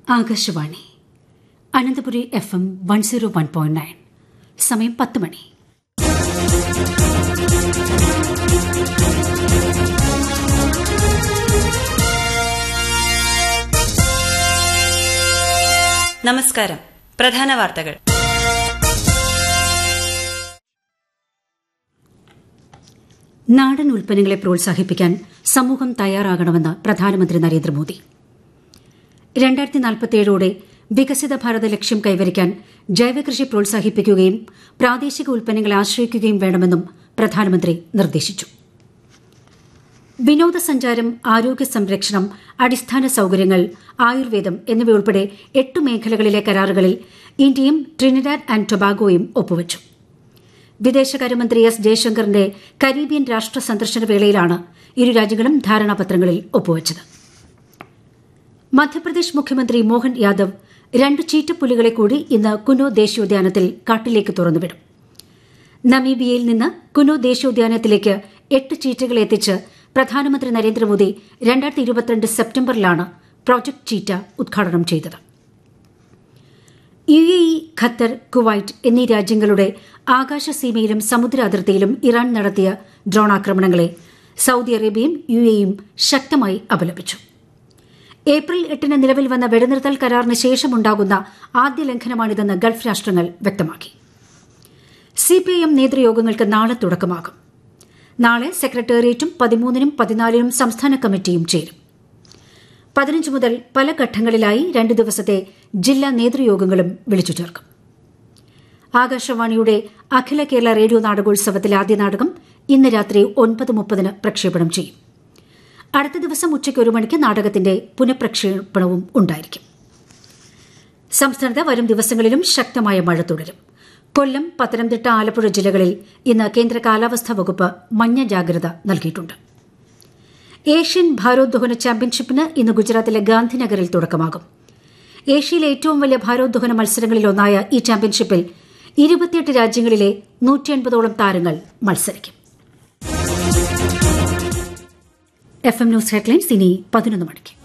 Akashvani Ananthapuri F M one zero one point nine സമയം പത്ത് മണി നമസ്കാരം പ്രധാന വാർത്തകൾ നാടൻ ഉൽപ്പന്നങ്ങളെ പ്രോത്സാഹിപ്പിക്കാൻ സമൂഹം തയ്യാറാകണമെന്ന് പ്രധാനമന്ത്രി നരേന്ദ്രമോദി രണ്ടായിരത്തി നാൽപ്പത്തിയേഴോടെ വികസിത ഭാരത ലക്ഷ്യം കൈവരിക്കാൻ ജൈവകൃഷി പ്രോത്സാഹിപ്പിക്കുകയും പ്രാദേശിക ഉൽപ്പന്നങ്ങളെ ആശ്രയിക്കുകയും വേണമെന്നും പ്രധാനമന്ത്രി നിർദ്ദേശിച്ചു വിനോദസഞ്ചാരം ആരോഗ്യ സംരക്ഷണം അടിസ്ഥാന സൌകര്യങ്ങൾ ആയുർവേദം എന്നിവയുൾപ്പെടെ എട്ട് മേഖലകളിലെ കരാറുകളിൽ ഇന്ത്യയും ട്രിനിഡാഡ് ആൻഡ് ടൊബാഗോയും ഒപ്പുവച്ചു വിദേശകാര്യമന്ത്രി എസ് ജയശങ്കറിന്റെ കരീബിയൻ രാഷ്ട്ര സന്ദർശന വേളയിലാണ് ഇരു രാജ്യങ്ങളും ധാരണാപത്രങ്ങളിൽ ഒപ്പുവച്ചത് മധ്യപ്രദേശ് മുഖ്യമന്ത്രി മോഹൻ യാദവ് രണ്ട് ചീറ്റപ്പുലികളെ കൂടി ഇന്ന് കുനോ ദേശീയോദ്യാനത്തിൽ കാട്ടിലേക്ക് തുറന്നുവിടും നമീബിയയിൽ നിന്ന് കുനോ ദേശീയോദ്യാനത്തിലേക്ക് എട്ട് ചീറ്റകളെ എത്തിച്ച് പ്രധാനമന്ത്രി നരേന്ദ്രമോദി രണ്ടായിരത്തി ഇരുപത്തിരണ്ട് സെപ്റ്റംബറിലാണ് പ്രോജക്ട് ചീറ്റ ഉദ്ഘാടനം ചെയ്തത് U A E Qatar Kuwait എന്നീ രാജ്യങ്ങളുടെ ആകാശസീമയിലും സമുദ്ര അതിർത്തിയിലും ഇറാൻ നടത്തിയ ഡ്രോൺ ആക്രമണങ്ങളെ സൌദി അറേബ്യയും യു എയും ശക്തമായി അപലപിച്ചു ഏപ്രിൽ എട്ടിന് നിലവിൽ വന്ന വെടിനിർത്തൽ കരാറിന് ശേഷമുണ്ടാകുന്ന ആദ്യ ലംഘനമാണിതെന്ന് ഗൾഫ് രാഷ്ട്രങ്ങൾ വ്യക്തമാക്കി സിപിഐഎം നേതൃയോഗങ്ങൾക്ക് നാളെ തുടക്കമാകും നാളെ സെക്രട്ടേറിയറ്റും പതിമൂന്നിനും പതിനാലിനും സംസ്ഥാന കമ്മിറ്റിയും ചേരും പതിനഞ്ച് മുതൽ പല ഘട്ടങ്ങളിലായി രണ്ട് ദിവസത്തെ ജില്ലാ നേതൃയോഗങ്ങളും വിളിച്ചു ചേർക്കും ആകാശവാണിയുടെ അഖില കേരള റേഡിയോ നാടകോത്സവത്തിലെ ആദ്യ നാടകം ഇന്ന് രാത്രി ഒൻപത് മുപ്പതിന് പ്രക്ഷേപണം ചെയ്യും അടുത്ത ദിവസം ഉച്ചയ്ക്ക് ഒരു മണിക്ക് നാടകത്തിന്റെ പുനഃപ്രക്ഷേപണവും ഉണ്ടായിരിക്കും സംസ്ഥാനത്ത് വരും ദിവസങ്ങളിലും ശക്തമായ മഴ തുടരും കൊല്ലം പത്തനംതിട്ട ആലപ്പുഴ ജില്ലകളിൽ ഇന്ന് കേന്ദ്ര കാലാവസ്ഥാ വകുപ്പ് മഞ്ഞ ജാഗ്രത നൽകിയിട്ടുണ്ട് ഏഷ്യൻ ഭാരോദ്വഹന ചാമ്പ്യൻഷിപ്പിന് ഇന്ന് ഗുജറാത്തിലെ ഗാന്ധിനഗറിൽ തുടക്കമാകും ഏഷ്യയിലെ ഏറ്റവും വലിയ ഭാരോദ്വഹന മത്സരങ്ങളിലൊന്നായ ഈ ചാമ്പ്യൻഷിപ്പിൽ ഇരുപത്തിയെട്ട് രാജ്യങ്ങളിലെ നൂറ്റി അൻപതോളം താരങ്ങൾ മത്സരിക്കും എഫ് എം ന്യൂസ് ഹെഡ്ലൈൻസ് ഇനി പതിനൊന്ന് മണിക്ക്